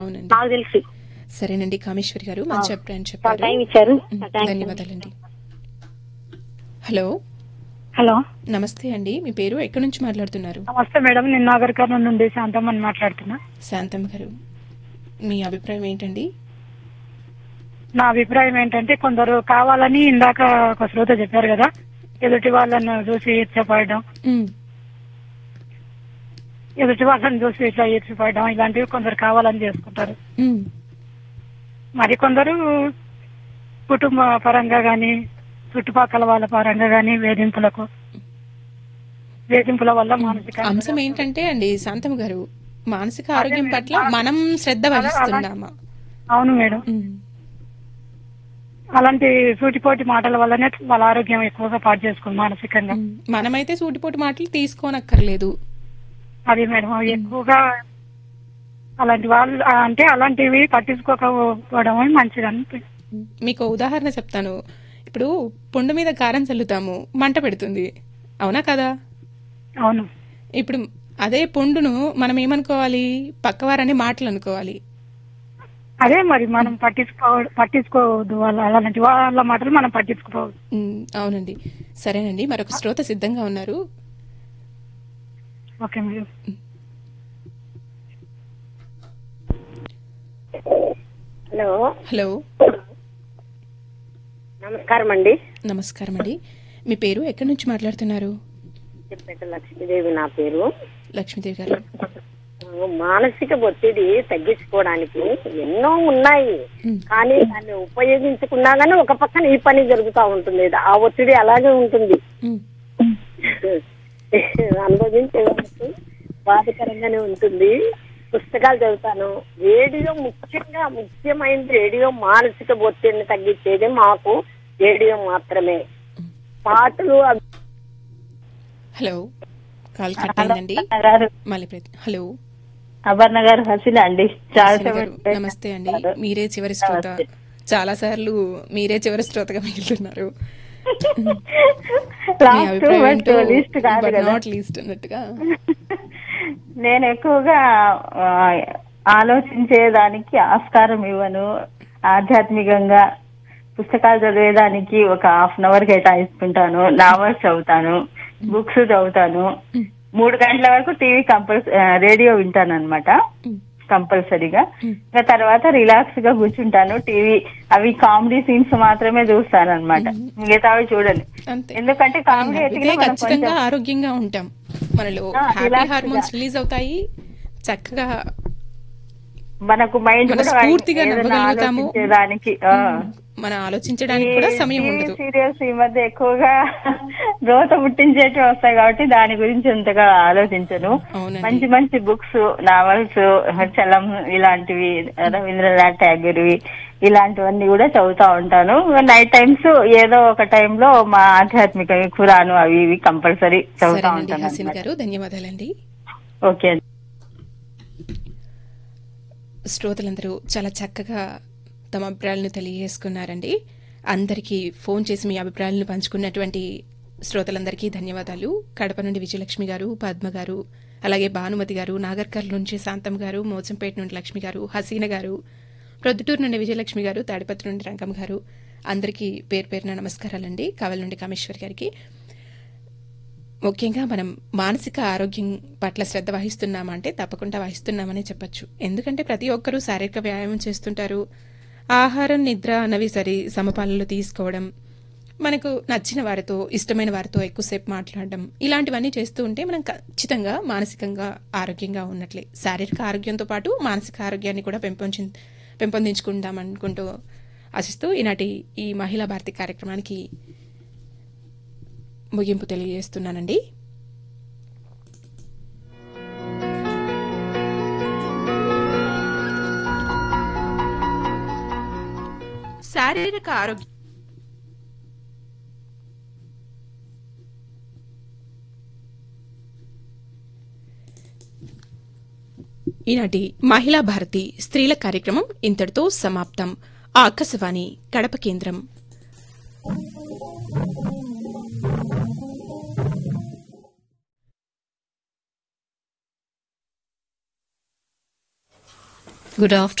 అవునండి నాకు తెలుసు సరేనండి కామేశ్వరి గారు మంచి అభిప్రాయం చాలా చెప్పారు టైం ఇచ్చారు ఉమ్, థ్యాంక్స్ ధన్యవాదాలండి హలో హలో నమస్తే అండి మీ పేరు ఎక్కడి నుంచి మాట్లాడుతున్నారు నమస్తే మేడం నేను నాగర్ కర్నూలు నుండి శాంతమ్మని మాట్లాడుతున్నా శాంతమ్మ గారు మీ అభిప్రాయం ఏంటండి నా అభిప్రాయం ఏంటంటే కొందరు కావాలని ఇందాక ఒక శ్రోత చెప్పారు కదా ఎదుటి వాళ్ళను చూసి ఈర్చపడడం ఉమ్, ఎదుటి వాళ్ళని చూసి ఇట్లా ఈర్చపడడం ఇలాంటివి కొందరు కావాలని చేసుకుంటారు ఉమ్, మరి కొందరు కుటుంబ పరంగా గాని చుట్టుపక్కల వాళ్ళ పరంగా గాని వేధింపులకు వేధింపుల వల్ల మానసిక అంశం ఏంటంటే అండి శాంతమ్మ గారు మానసిక ఆరోగ్యం పట్ల మనం శ్రద్ధ వహిస్తున్నామా అవును మేడం ఉమ్, అలాంటి సూటిపోటి మాటల వల్లనే వాళ్ళ ఆరోగ్యం ఎక్కువగా పాటు చేసుకుంది మానసికంగా ఉమ్. మనమైతే సూటిపోటి మాటలు తీసుకోనక్కర్లేదు అది మేడం అవి ఎక్కువగా అలాంటి వాళ్ళు ఆ, అంటే అలాంటివి పట్టించుకోకపోవడం మంచిదని ఉమ్, మీకు ఓ ఉదాహరణ చెప్తాను ఇప్పుడు పుండు మీద కారం చల్లుతాము మంట పెడుతుంది అవునా కదా అవును ఇప్పుడు అదే పుండును మనం ఏమనుకోవాలి పక్కవారని మాటలు అనుకోవాలి అదే మరి మనం పట్టించుకో పట్టించుకోవద్దు వాళ్ళ అలాంటి వాళ్ళ మాటలు మనం పట్టించుకోవద్దు ఉమ్, అవునండి సరేనండి మరొక శ్రోత సిద్ధంగా ఉన్నారు ఓకే మేడం హలో హలో నమస్కారం అండి నమస్కారం అండి మీ పేరు ఎక్కడి నుంచి మాట్లాడుతున్నారు చెప్పేట లక్ష్మీదేవి నా పేరు లక్ష్మీదేవి గారు మానసిక ఒత్తిడి తగ్గించుకోవడానికి ఎన్నో ఉన్నాయి ఉమ్, కానీ దాన్ని ఉపయోగించుకున్నా గానీ ఒక పక్కన ఈ పని జరుగుతూ ఉంటుంది ఆ ఒత్తిడి అలాగే ఉంటుంది ఉమ్, అనుభవించే వాళ్ళకి బాధకరంగానే ఉంటుంది పుస్తకాలు చదువుతాను రేడియో ముఖ్యంగా ముఖ్యమైనది రేడియో మానసిక ఒత్తిడిని తగ్గించేది మాకు రేడియో మాత్రమే పాటలు అవి హలో కాల్ కట్ అయిందండి గారు మళ్ళీ ప్రయత్నం హలో అపర్ణ గారు హసీన అండి చాలా హసీన గారు, నమస్తే అండి మీరే చివరి శ్రోత చాలా సార్లు మీరే చివరి శ్రోతగా మిగులుతున్నారు మీ లాస్ట్ అభిప్రాయం బట్ ఏంటో లిస్ట్ కాదు బట్ కదా నాట్ లీస్ట్ అన్నట్టుగా నేను ఎక్కువగా ఆ, ఆలోచించేదానికి ఆస్కారం ఇవ్వను ఆధ్యాత్మికంగా పుస్తకాలు చదివేదానికి ఒక హాఫ్ అన్ అవర్ కేటాయిస్తుంటాను నావల్స్ చదువుతాను బుక్స్ చదువుతాను మూడు గంటల వరకు టీవీ కంపల్స్ రేడియో వింటాను అనమాట ఉమ్, కంపల్సరీగా ఇంకా తర్వాత రిలాక్స్ గా కూర్చుంటాను టీవీ అవి కామెడీ సీన్స్ మాత్రమే చూస్తాను అనమాట మిగతావి చూడను అంతే ఎందుకంటే కామెడీ ఇదే ఎతికినా మనం ఖచ్చితంగా కొంచెం ఆరోగ్యంగా ఉంటాం మనలో ఆ, హ్యాపీ relax గా. హార్మోన్స్ రిలీజ్ అవుతాయి చక్కగా మనకు మైండ్ మన కూడా స్ఫూర్తిగా ఏదైనా నవ్వగలుగుతాము. ఆలోచించేదానికి ఆ. మనం ఆలోచించడానికి కూడా సమయం ఉండదు సీరియల్స్ ఈ మధ్య ఎక్కువగా రోత పుట్టించేటివి వస్తాయి కాబట్టి దాని గురించి అంతగా ఆలోచించను అవునండి మంచి మంచి బుక్స్ నావల్స్ చలం ఇలాంటివి రవీంద్రనాథ్ ట్యాగూర్వి ఇలాంటివన్నీ కూడా చదువుతా ఉంటాను నైట్ టైమ్స్ ఏదో ఒక టైంలో మా ఆధ్యాత్మిక ఖురాను అవి ఇవి కంపల్సరీ చదువుతా సరేనండి ఉంటాను హసీన్ అన్నమాట. గారు ధన్యవాదాలండి ఓకే అండి శ్రోతలందరూ చాలా చక్కగా తమ అభిప్రాయాలను తెలియజేసుకున్నారండి అందరికీ ఫోన్ చేసి మీ అభిప్రాయాలను పంచుకున్నటువంటి శ్రోతలందరికీ ధన్యవాదాలు కడప నుండి విజయలక్ష్మి గారు పద్మ గారు అలాగే భానుమతి గారు నాగర్కర్ల నుంచి శాంతం గారు మోచంపేట నుండి లక్ష్మి గారు హసీన గారు ప్రొద్దుటూరు నుండి విజయలక్ష్మి గారు తాడిపత్రి నుండి రంగం గారు అందరికీ పేరు పేరున నమస్కారాలండి కావల నుండి కామేశ్వర్ గారికి ముఖ్యంగా మనం మానసిక ఆరోగ్యం పట్ల శ్రద్ధ వహిస్తున్నామంటే తప్పకుండా వహిస్తున్నామనే చెప్పొచ్చు ఎందుకంటే ప్రతి ఒక్కరూ శారీరక వ్యాయామం చేస్తుంటారు ఆహారం నిద్ర అన్నవి సరి సమపాలలో తీసుకోవడం మనకు నచ్చిన వారితో ఇష్టమైన వారితో ఎక్కువసేపు మాట్లాడడం ఇలాంటివన్నీ చేస్తూ ఉంటే మనం ఖచ్చితంగా మానసికంగా ఆరోగ్యంగా ఉన్నట్లే శారీరక ఆరోగ్యంతో పాటు మానసిక ఆరోగ్యాన్ని కూడా పెంపొంచి పెంపొందించుకుందాం అనుకుంటూ ఆశిస్తూ ఈనాటి ఈ మహిళా భారతి కార్యక్రమానికి ముగింపు తెలియజేస్తున్నానండి శారీరక ఆరోగ్యం ఈనాటి మహిళా భారతి స్త్రీల కార్యక్రమం ఇంతటితో సమాప్తం ఆకాశవాణి కడప కేంద్రం Good afternoon.